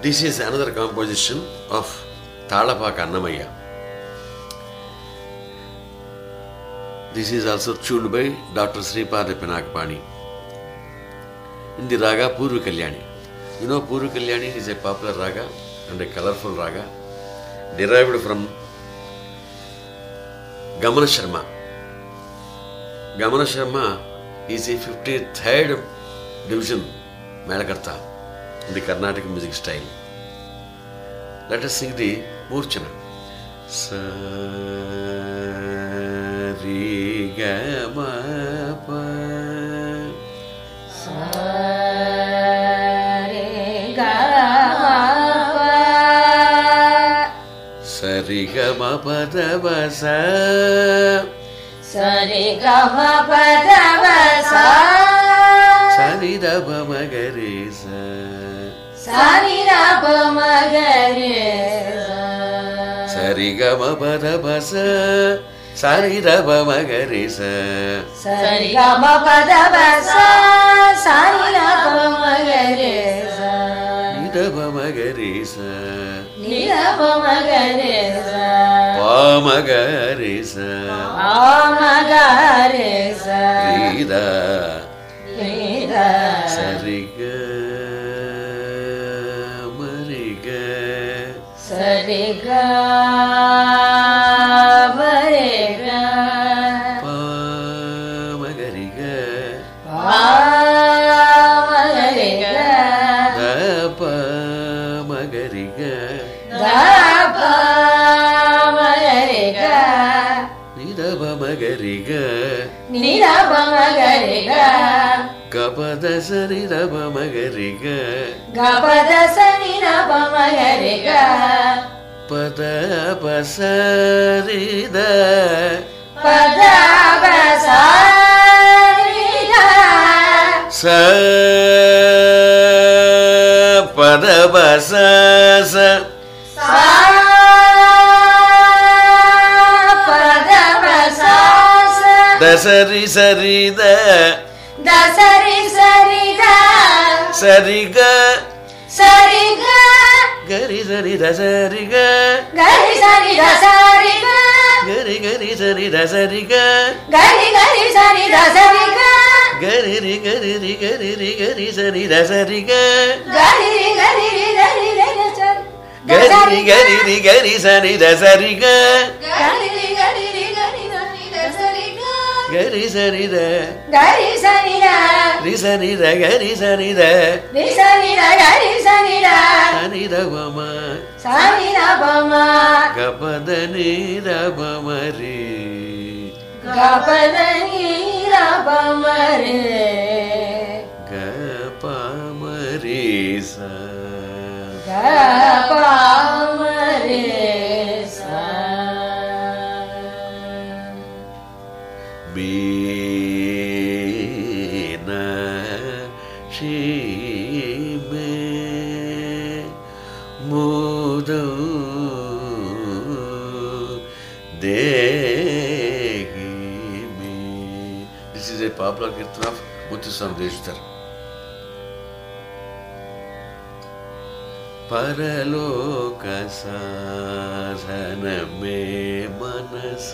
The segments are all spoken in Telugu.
This is another composition of Tallapaka Annamayya this is also tuned by doctor Sripada Pinakapani in the raga Purva Kalyani. You know, Purva Kalyani is a popular raga and a colorful raga derived from Gamana Sharma. Gamana Sharma is a 53rd division Melakarta in the Carnatic music style. Let us sing the Murchana. Sa ri ga ma pa సరి గ మ పద వ స సరి గమ పదవ సా సరి ద బ మ గ రి స సరి రప మగరి సరి గ మ పద వ స సరి ద బ మ గ రి స సరి గమ పదవ సా సరి రప మగరి ని ద బ మ గ రి స నిరప మగరి ప మ గ రి స ఆ మగరి రి ద సరి గ మ రి గ సరి గరి గ ప మ గ రి గ మగరి గ ద ప మ గ రి గ దప మగరి గ ని ద బ మ గ రి గ నిరప మగరి గ గ ప ద సరి ద బ మ గ రి గ గపద సని రప మగరి గ ప ద ప సరి ద పద బసారి గ స ప ద ప స స సా పద బసా ద సరి సరి ద దసరి సరి ద సరి గ సరి గ గరి సరి ద సరి గ గరి సరి ద సరి గ గరి గరి సరి ద సరి గ గరి గరి సరి ద సరి గ గరి రి గరి రి గరి రి గరి సరి ద సరి గ గరి రి గరి రి గరి రి ద సరి గరి రి గరి రి గరి సరి ద సరి గ గరి రి గరి రి గరి రి ద సరి గ గరి సరి ద గరి సరి ద రి సరి ద గరి సరి ద రి సరి ద గరి సరి ద సరి ద బమ సరి ద పమ గ పద ని ద బమ రి గపద ని ర పమ రే గ ప మ రి స గపమ రే సా మీన మే మోదౌ దేగి మే this is a popular kirtana of Muthuswami Dikshitar పరలోక సాధన మే మనస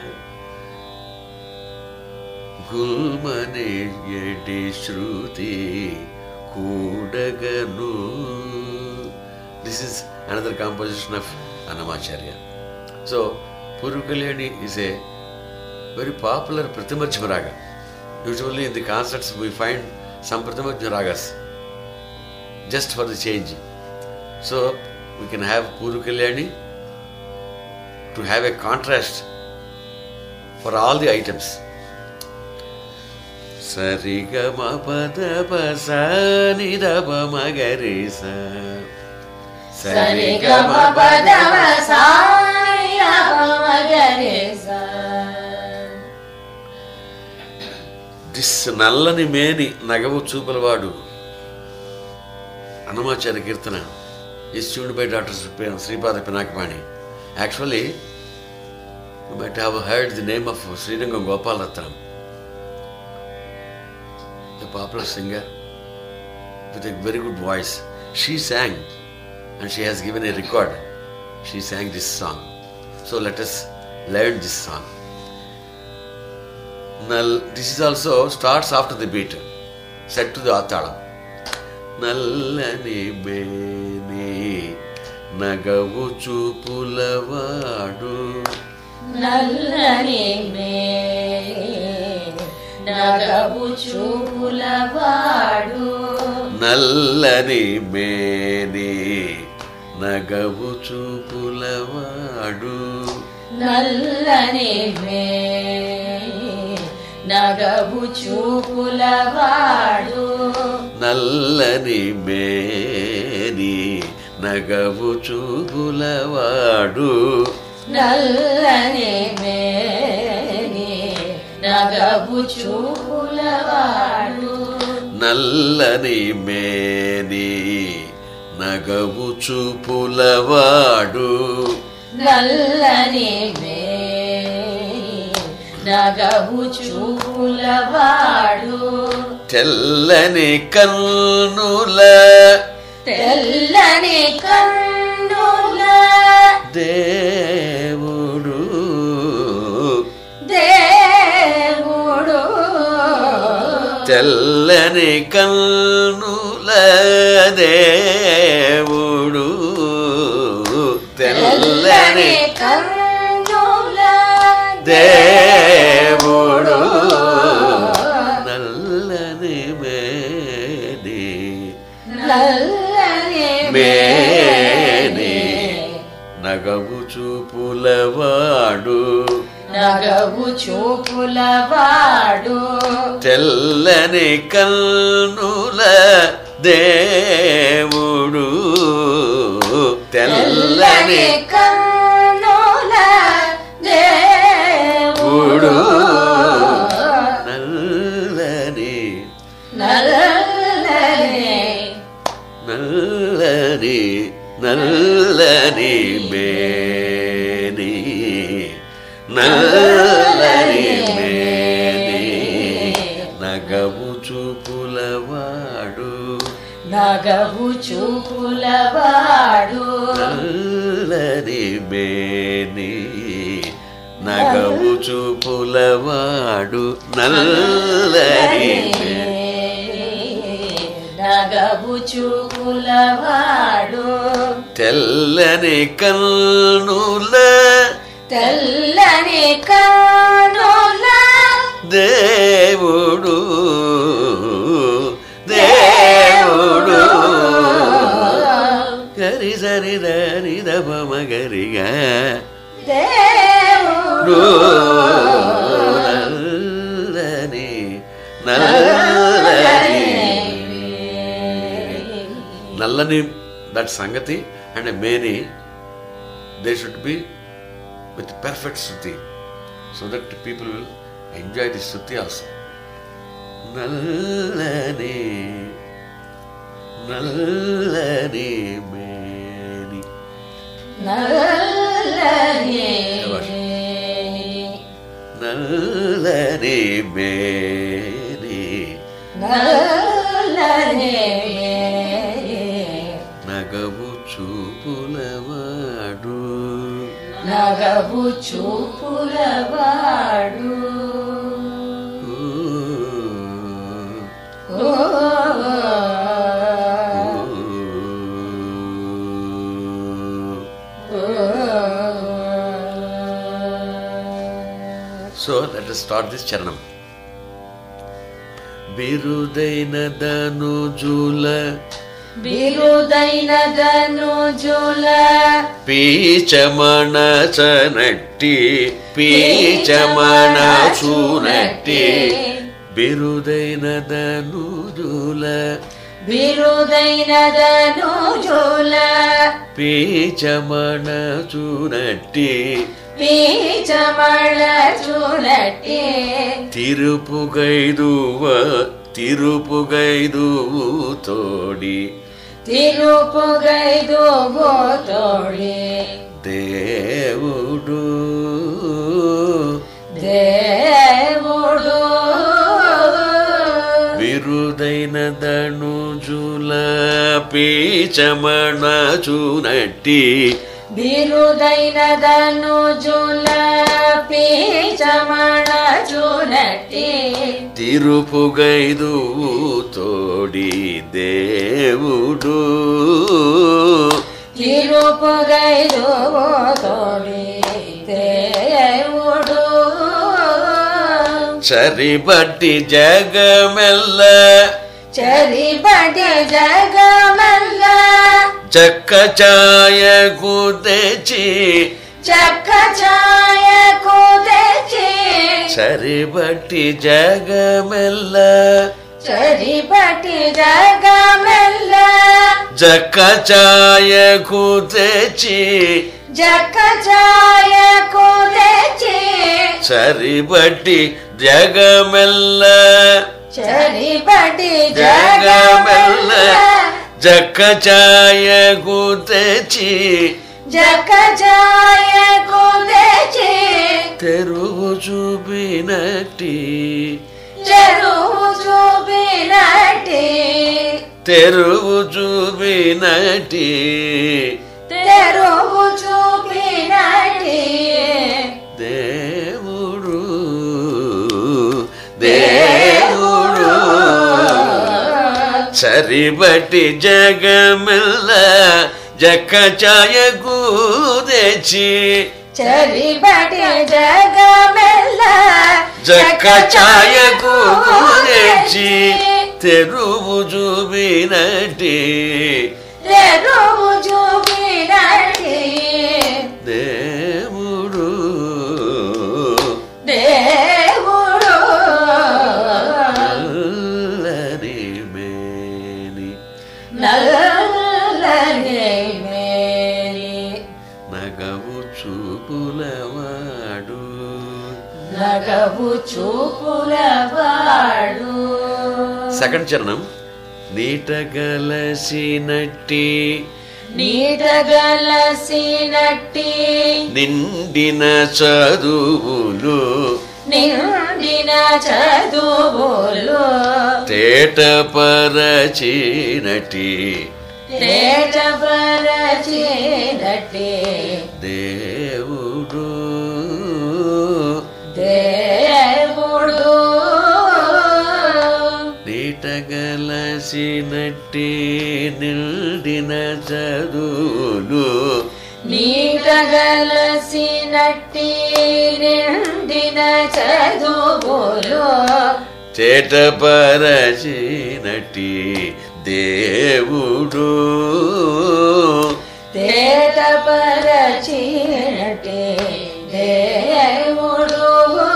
గుల్మనే ఎడి శృతి కూడగను this is another composition of Annamacharya so Purvakalyani is a very popular Prathimadhyama raga usually in the concerts we find some Prathimadhya ragas just for the change so we can have Purvakalyani to have a contrast for all the items సరి గ మ పద ప స ని ద ప మ గ రి స సరి గమ పద సా ని ర పమ గరి సా దిస్ నల్లని మేని నగవు చూపలవాడు అన్నమాచార్య కీర్తన is tuned by Dr. Sripada Pinakapani. Actually, you might have heard the name of Srirangam Gopal Ratnam, a popular singer with a very good voice. She sang and she has given a record. She sang this song. So let us learn this song. Nal, this is also starts after the beat, set to the atalam. నల్లని మేని నగవు చూపులవాడు నల్లని మే నగవు చూపులవాడు నల్లని మేని నగవు చూపులవాడు నల్లని మే నగవు చూపులవాడు నల్లని మేని నగవు చూపులవాడు నల్లని మేని నగవు చూపులవాడు నల్లని మేని నగవు చూపులవాడు నల్లని మే నగవు చూపులవాడు తెల్లని కన్నుల తెల్లని కన్నుల దేవుడు దేవుడు తెల్లని కన్నుల దేవుడు తెల్లని కన్నుల దేవుడు నల్లని మేని నల్లని మేని నగవు చూపులవాడు నగవు చూపులవాడు తెల్లని కన్నుల దేవుడు తెల్లని కన్నుల దేవుడు నల్లని నల్లని నల్లని నల్లని మేని నల్లని మేని నగవు చూపులవాడు నగవు చూపులవాడు నల్లని మేని నగవు చూపులవాడు నల్లని మేని నగవు చూపులవాడు తెల్లని కన్నుల తెల్లని కన్నుల దేవుడు దేవుడు గరి సరి దని దమ గరిగా దేవుడు నల్లని నల్లని నల్లని that sangati and many they should be with perfect shruti so that people will enjoy the shruti also నల్లని నల్లని మేని నల్లని నల్లని మేని నల్లని నగవు చూపులవాడు నగవు చూపులవాడు oh so let start this charanam బిరుదైన ధనుజుల బిరుదైన ధనుజుల పీచమణచనట్టి పీచమణచునట్టి బిరుదైన ధనుజుల బిరుదైన ధనుజుల పీచమణచునట్టి పీచమళ చూనట్టి తిరుపుగైదువ తిరుపుగైదువు తోడి తిరుపుగైదు తోడి దేవుడు దేవుడు విరుదైన ధనుజుల తనుజుల పీచమణ చూనట్టి బిరుదైనదను జుల పీచమణ చూనట్టి తిరుపుగైదు తోడి దేవుడు తిరుపుగైదు తోడి దేవుడు సరిబట్టి జగమెల్ల చరిబడి జగమల్ల చక్క ఛాయకు తెచ్చి చక్క ఛాయకు తెచ్చి సరిబట్టి జగమెల్ల చరిబడి జగమల్ల జక్క ఛాయకు తెచ్చి జక్క ఛాయకు తెచ్చి సరిబట్టి జగమెల్ల చరిబడి జగమెల్ల జగమల్ల జక్క ఛాయకు తెచ్చి జక్క ఛాయకు తెచ్చి తెరువు చూపినట్టి చెరువు చూపినట్టి తెరువు చూపినట్టి తెరువు చూపినట్టి దేవుడు దేవుడు సరిబట్టి జగమెల్ల జక్క ఛాయకు తెచ్చి చరిబడి జగమెల్ల జక్క ఛాయకు తెచ్చి తెరువు చూపినట్టి తెరువు చూపినట్టి దేవుడు దేవుడు నల్లని మేని నల్లని మేరి నగవు చూపులవాడు నగవు చూపులవాడు సెకండ్ చరణం నీటగలసినట్టి నీటగలసినట్టి నిండిన చదువులు నిండిన చదువులు తేటపరచినటి తేటపరచినట్టి దేవుడు దేవుడు నీటగలసినట్టి నిండిన చదువులు నీటగలసినట్టి నిండిన చదువులు చేటపరచినటి దేవుడు తేటపరచినట్టి దేవుడు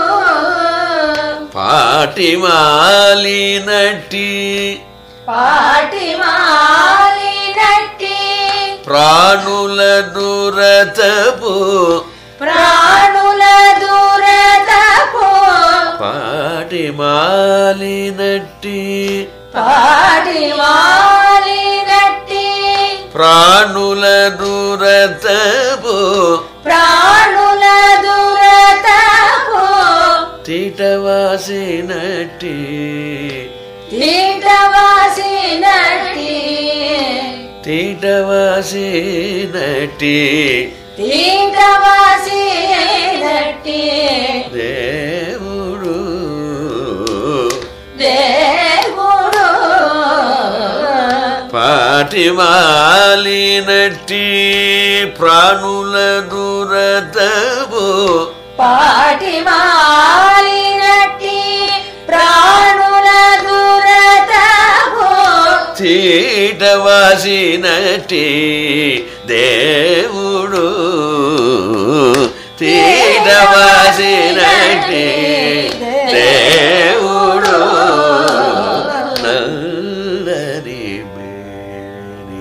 పాటి మాలినట్టి పాటి మాలినట్టి ప్రాణుల దురతపు ప్రాణుల దూరతపు పాటి మాలినట్టి పాటి మాలినట్టి ప్రాణుల దురతపు ప్రాణుల దూరతపు తీటవాసినట్టి తీటవాసినట్టి తీటవాసినట్టి తీటవాసినట్టి దేవుడు దేవుడు పాటి మాలినట్టి ప్రాణుల దురతపు పాటి మాలినట్టి ప్రాణుల దూరతపు తీటవాసినట్టి దేవుడు తీటవాసినట్టి దేవుడు నల్లని మేని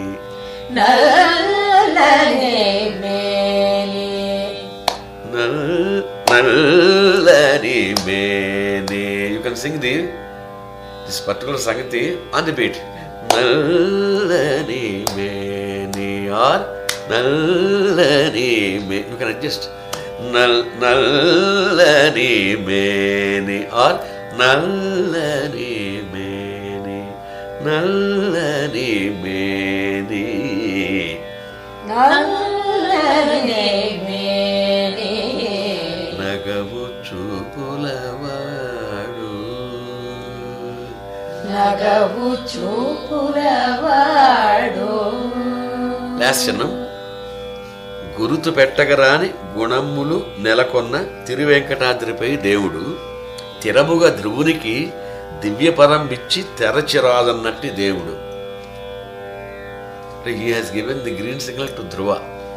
నల్లని మేలి నల్- నల్లని మేని you can sing the this particular sangati on the beat నల్లని మేని ఆర్ నల్లని మే యూ కెన్ అడ్జస్ట్ నల్ నల్లని మేని ఆర్ నల్లని మేని నల్లని మేని నల్లని మేని నగవు చూపులవాడు నగవు చూపులవాడు లాస్యనం గురుతు పెట్టగరాని గుణములు నెలకొన్న తిరువెంకటాద్రిపై దేవుడు తిరముగా ధ్రువునికి దివ్యపరం ఇచ్చి తెరచిరాదన్నట్టి దేవుడు he has given the green signal to Dhruva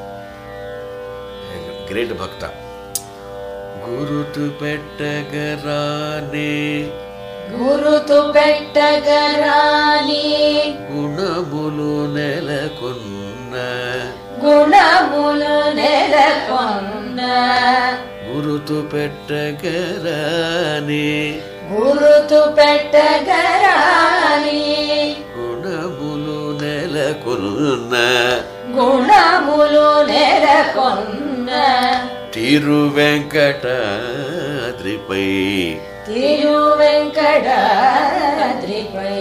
great bhakta గురుతు పెట్టగరానే గురుతు పెట్టగరాని గుణములు నెలకొన్న గుణములు నెలకొన్న గురుతు పెట్టగరాని గురుతు పెట్టగరాని గుణములు నెలకొన్న గుణములు నెలకొన్న తిరు వెంకటాద్రిపై తిరు వెంకటాద్రిపై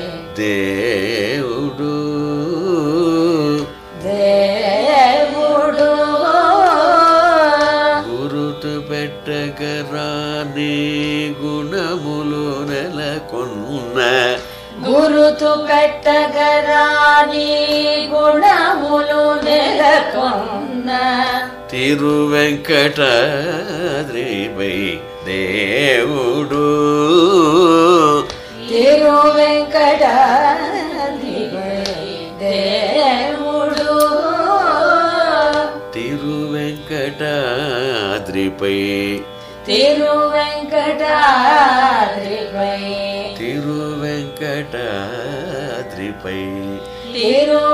దేవుడు దేవుడు గురుతు పెట్టగరాని గుణములు నెలకొన్న గురుతు పెట్టగరాని గుణములు నెలకొన్న తిరు వెంకటాద్రిపై దేవుడు తిరు వెంకటాద్రిపై దేవుడు తిరు వెంకటాద్రిపై తిరు వెంకటాద్రిపై తిరు వెంకటాద్రిపై తిరు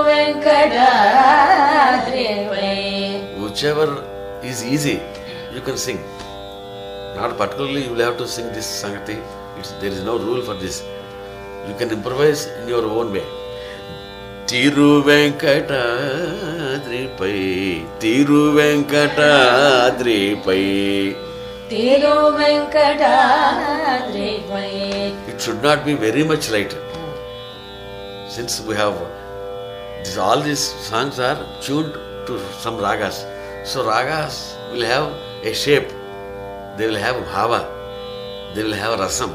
వెంకటాద్రిపై whichever is easy you can sing not particularly you will have to sing this sangati it's, there is no rule for this you can improvise in your own way Thiru వెంకటాద్రిపై Thiru వెంకటాద్రిపై Thiru వెంకటాద్రిపై it should not be very much light since we have this, all these songs are tuned to some ragas so ragas will have a shape they will have bhava they will have rasam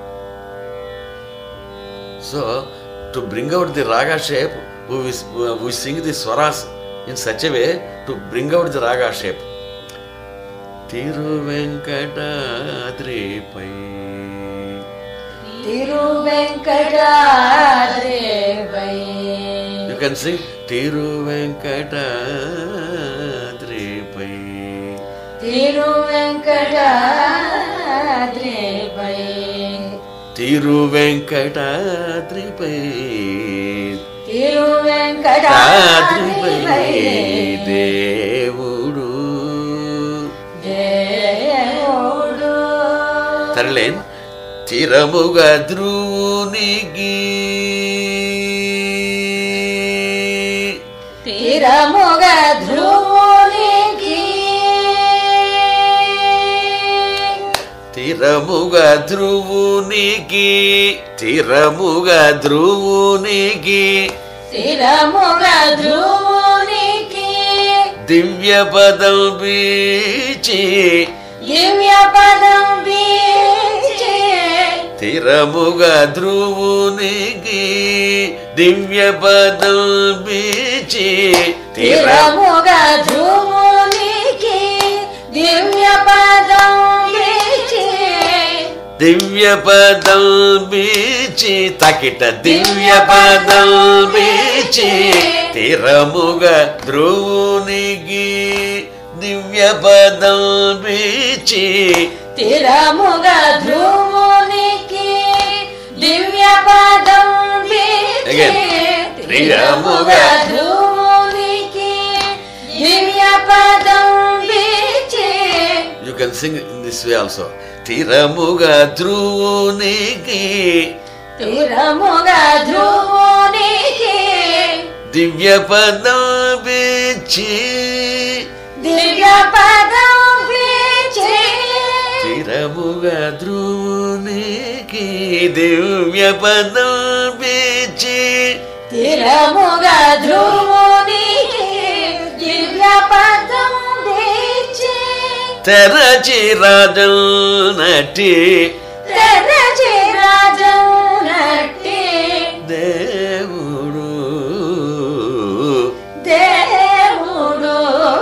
so to bring out the raga shape we, vis- we sing the swaras in such a way to bring out the raga shape తిరువెంకటాద్రిపై Thiru వెంకటాద్రిపై You can sing Tiruvenkatadripai. Thiru వెంకటాద్రిపై Tiruvenkatadripai. Thiru Tadripai వెంకటాద్రిపై దేవుడు దేవుడు తరలేన్ తిరముగా ధ్రువునికి తిరముగ ధ్రువునికి తిరముగా ధ్రువునికి తిరముగా ధ్రువునికి తిరముగ ధ్రువునికి దివ్య పదం బీచి దివ్య పదం బీచే తిరముగా ధ్రువునికి దివ్య పదం బీచి తిర తిరముగ ధ్రువునికి దివ్య పదం బీచే దివ్య పదం బీచి తకిట దివ్య పదం బీచి తిరముగా ధ్రువునికి దివ్య పదం బీచి తిరముగ ధ్రువునికి దివ్య పదం బీచే Again. తిరముగ ధ్రువునికి దివ్య పదం బీచే you can sing in this way also తిరముగా ధ్రువునికి తిరముగ ధ్రువునికి దివ్య పదం బీచి దివ్య పదం బీచే తిరముగా ధ్రువునికి దివ్య పదం బీచి బీచి తిరముగా ధ్రువుని దివ్య పదం దీచి తెరచి రాజం నటి తెరచి రాజం నట్టి దేవుడు దేవుడు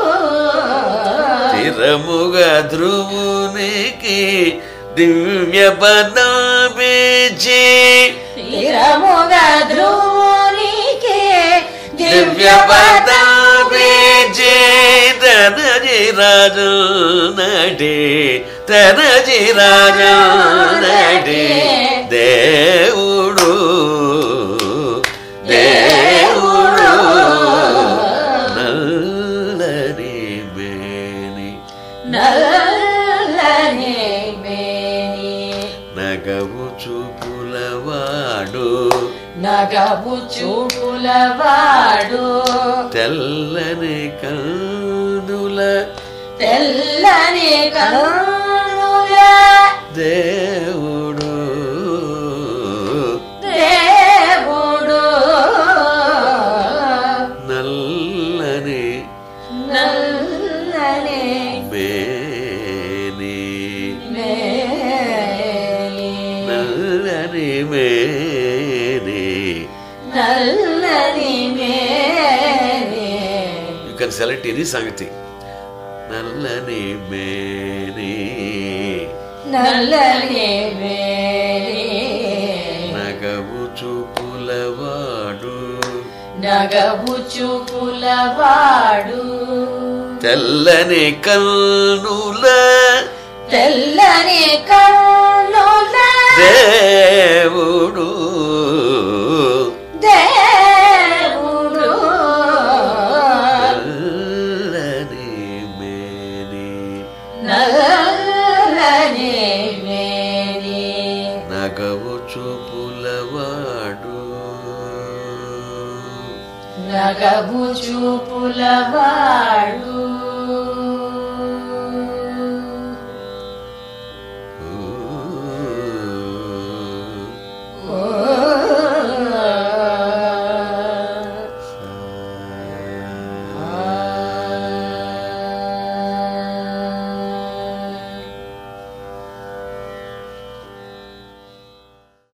స్థిరముగా ధ్రువునికి దివ్య పదం బీచి తిరముగా ధ్రువునికి దివ్య పదం బీచి తెరచి రాజు నటి తెరచి రాజు నటి దేవుడు దేవుడు నల్లని మేని నల్లని మేని నగవు చూపులవాడు నగబు చూపులవాడు తెల్లని కన్నుల తెల్లని కన్నుల దేవుడు దేవుడు నల్లని నల్లని మేని మేని నల్లని మేని నల్లని మేని యూ కెన్ సెలెక్ట్ ఎనీ సంగతి నల్లని మేని నల్లని మేని నగవు చూపులవాడు నగబు చూపులవాడు తెల్లని కన్నుల తెల్లని కన్నుల దేవుడు దేవుడు నల్లని మేని నల్లని మేని నగవు చూపులవాడు నగబు చూపులవాడు